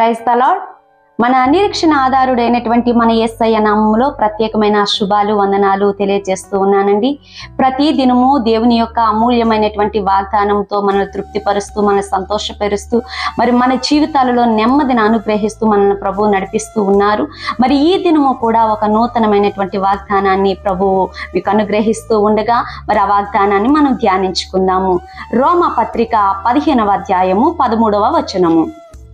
praise తలాడ్ మన నిరీక్షణ ఆధారుడైనటువంటి మన ఎస్ఐ నామంలో ప్రత్యేకమైన శుభాలు వందనాలు తెలియజేస్తూ ఉన్నానండి ప్రతి దినము దేవుని యొక్క అమూల్యమైనటువంటి వాగ్దానంతో మనల్ని తృప్తిపరుస్తూ మనల్ని సంతోషపరుస్తూ మరి మన జీవితాలలో నెమ్మదిని అనుగ్రహిస్తూ మనల్ని ప్రభు నడిపిస్తూ ఉన్నారు మరి ఈ దినము కూడా ఒక నూతనమైనటువంటి వాగ్దానాన్ని ప్రభువు మీకు అనుగ్రహిస్తూ ఉండగా మరి ఆ వాగ్దానాన్ని మనం ధ్యానించుకుందాము రోమ పత్రిక పదిహేనవ అధ్యాయము పదమూడవ వచనము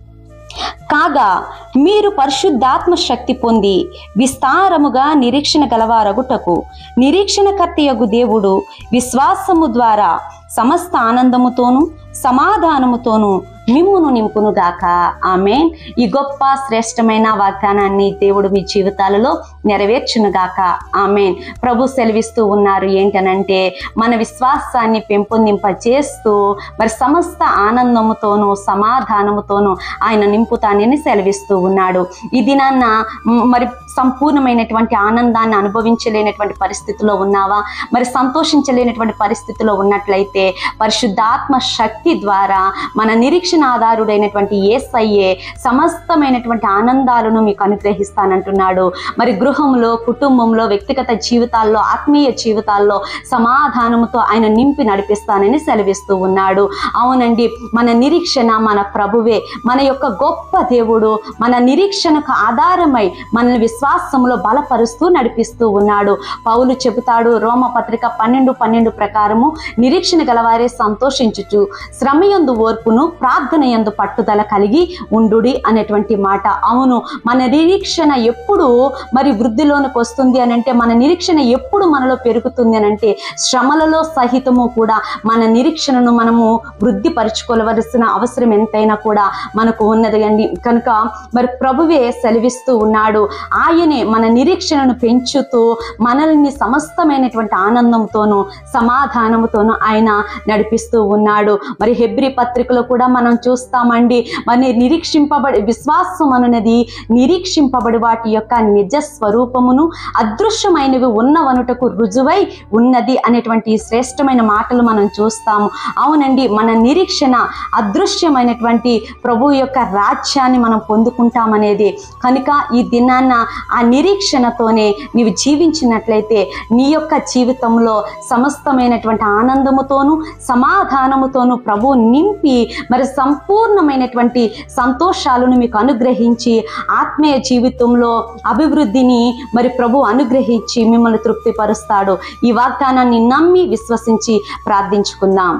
కాగా మీరు పరిశుద్ధాత్మ శక్తి పొంది విస్తారముగా నిరీక్షణ గలవారగుటకు నిరీక్షణకర్తయగు దేవుడు విశ్వాసము ద్వారా సమస్త ఆనందముతోనూ సమాధానముతోనూ మిమ్మును నింపునుగాక ఆమె ఈ గొప్ప శ్రేష్టమైన వాగ్దానాన్ని దేవుడు మీ జీవితాలలో నెరవేర్చునుగాక ఆమెన్ ప్రభు సెలవిస్తూ ఉన్నారు ఏంటనంటే మన విశ్వాసాన్ని పెంపొందింప చేస్తూ మరి సమస్త ఆనందముతోనూ సమాధానముతోనూ ఆయన నింపుతానని సెలవిస్తూ ఉన్నాడు ఈ దినాన్న మ్, మరి సంపూర్ణమైనటువంటి ఆనందాన్ని అనుభవించలేనటువంటి పరిస్థితిలో ఉన్నావా మరి సంతోషించలేనటువంటి పరిస్థితిలో ఉన్నట్లయితే పరిశుద్ధాత్మ శక్తి ద్వారా మన నిరీక్షణ ఆధారుడైనటువంటి ఏసయ్యే సమస్తమైనటువంటి ఆనందాలను మీకు అనుగ్రహిస్తానంటున్నాడు మరి గృహంలో కుటుంబంలో వ్యక్తిగత జీవితాల్లో ఆత్మీయ జీవితాల్లో సమాధానముతో ఆయన నింపి నడిపిస్తానని సెలవిస్తూ ఉన్నాడు అవునండి మన నిరీక్షణ మన ప్రభువే మన యొక్క గొప్ప దేవుడు మన నిరీక్షణకు ఆధారమై మనల్ని విశ్వాసంలో బలపరుస్తూ నడిపిస్తూ ఉన్నాడు పౌలు చెబుతాడు రోమ పత్రిక పన్నెండు పన్నెండు ప్రకారము నిరీక్షణ గలవారే సంతోషించుచు శ్రమయందు ఓర్పును ప్రార్థన యందు పట్టుదల కలిగి ఉండుడి అనేటువంటి మాట అవును మన నిరీక్షణ ఎప్పుడు మరి వృద్ధిలోనికి వస్తుంది అని అంటే మన నిరీక్షణ ఎప్పుడు మనలో పెరుగుతుంది అని అంటే శ్రమలలో సహితము కూడా మన నిరీక్షణను మనము వృద్ధిపరచుకోవలసిన అవసరం ఎంతైనా కూడా మనకు ఉన్నది అండి కనుక మరి ప్రభువే సెలవిస్తూ ఉన్నాడు ఆయనే మన నిరీక్షణను పెంచుతూ మనల్ని సమస్తమైనటువంటి ఆనందంతోనూ సమాధానముతోనూ ఆయన నడిపిస్తూ ఉన్నాడు మరి హెబ్రి పత్రికలో కూడా మనం చూస్తామండి మరి నిరీక్షింపబడి విశ్వాసం అనున్నది నిరీక్షింపబడి వాటి యొక్క నిజ స్వరూపమును అదృశ్యమైనవి ఉన్నవనుటకు రుజువై ఉన్నది అనేటువంటి ఈ శ్రేష్టమైన మాటలు మనం చూస్తాము అవునండి మన నిరీక్షణ అదృశ్యమైనటువంటి ప్రభు యొక్క రాజ్యాన్ని మనం పొందుకుంటామనేది కనుక ఈ దినాన్న ఆ నిరీక్షణతోనే నీవు జీవించినట్లయితే నీ యొక్క జీవితంలో సమస్తమైనటువంటి ఆనందముతోనూ సమాధానముతోనూ ప్రభు నింపి మరి సంపూర్ణమైనటువంటి సంతోషాలను మీకు అనుగ్రహించి ఆత్మీయ జీవితంలో అభివృద్ధిని మరి ప్రభు అనుగ్రహించి మిమ్మల్ని తృప్తిపరుస్తాడు ఈ వాగ్దానాన్ని నమ్మి విశ్వసించి ప్రార్థించుకుందాం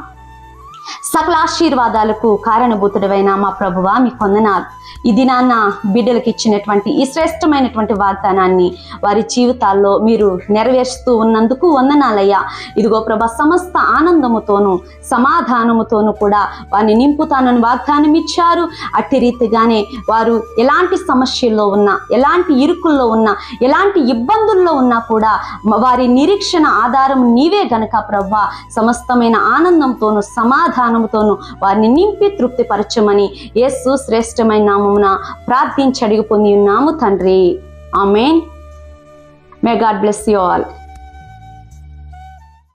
సకల ఆశీర్వాదాలకు కారణభూతుడైన మా ప్రభువా మీ కొందనాలు ఈ దినాన్న బిడ్డలకు ఇచ్చినటువంటి ఈ శ్రేష్టమైనటువంటి వాగ్దానాన్ని వారి జీవితాల్లో మీరు నెరవేరుస్తూ ఉన్నందుకు వందనాలయ్యా ఇదిగో ప్రభ సమస్త ఆనందముతోనూ సమాధానముతోనూ కూడా వారిని నింపుతానని వాగ్దానం ఇచ్చారు అట్టి రీతిగానే వారు ఎలాంటి సమస్యల్లో ఉన్నా ఎలాంటి ఇరుకుల్లో ఉన్నా ఎలాంటి ఇబ్బందుల్లో ఉన్నా కూడా మ- వారి నిరీక్షణ ఆధారం నీవే గనక ప్రభా సమస్తమైన ఆనందంతోనూ సమాధానముతోనూ వారిని నింపి తృప్తిపరచమని యేసు శ్రేష్టమైన నామమున ప్రార్థించి అడిగి పొంది ఉన్నాము తండ్రి amen may God bless you all